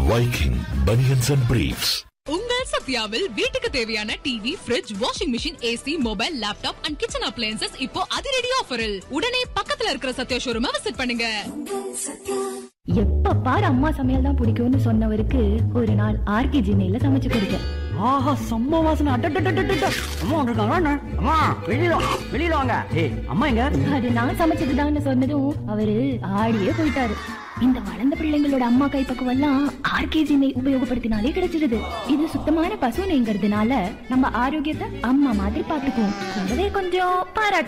Viking Bunions and Briefs. உங்கள் சத்யாவில் வீட்டுக்கு தேவையான TV fridge washing machine AC mobile laptop and kitchen appliances இப்போ அதிரடி ஆஃபரில் உடனே பக்கத்துல இருக்கிற சத்யா ஷோரூமை விசிட் பண்ணுங்க எப்ப பாரு அம்மா சமையல் தான் பிடிக்கும்னு சொன்னவருக்கு ஒரு நாள் ஆர்கே ஜினையில சமைச்சு கொடுத்தேன் ஆஹா செம்ம வாசனை அட்டட்டட்டட்டட்ட அம்மா வந்திருக்காங்க அண்ணா. அம்மா வெளியில வா, வெளியில வாங்க ஏய் அம்மா எங்க அது நான் சமைச்சதுதான்னு சொன்னதும் அவரு ஆடியே போயிட்டாரு இந்த வளர்ந்த பிள்ளைங்களோட அம்மா கைப்பக்குவம் எல்லாம் ஆர்கேஜி நெய் உபயோகப்படுத்தினாலே கிடைச்சிடுது இது சுத்தமான பசு நெய்ங்கிறதுனால நம்ம ஆரோக்கியத்தை அம்மா மாதிரி பாத்துக்குவோம் கூடவே கொஞ்சம் பாராட்டு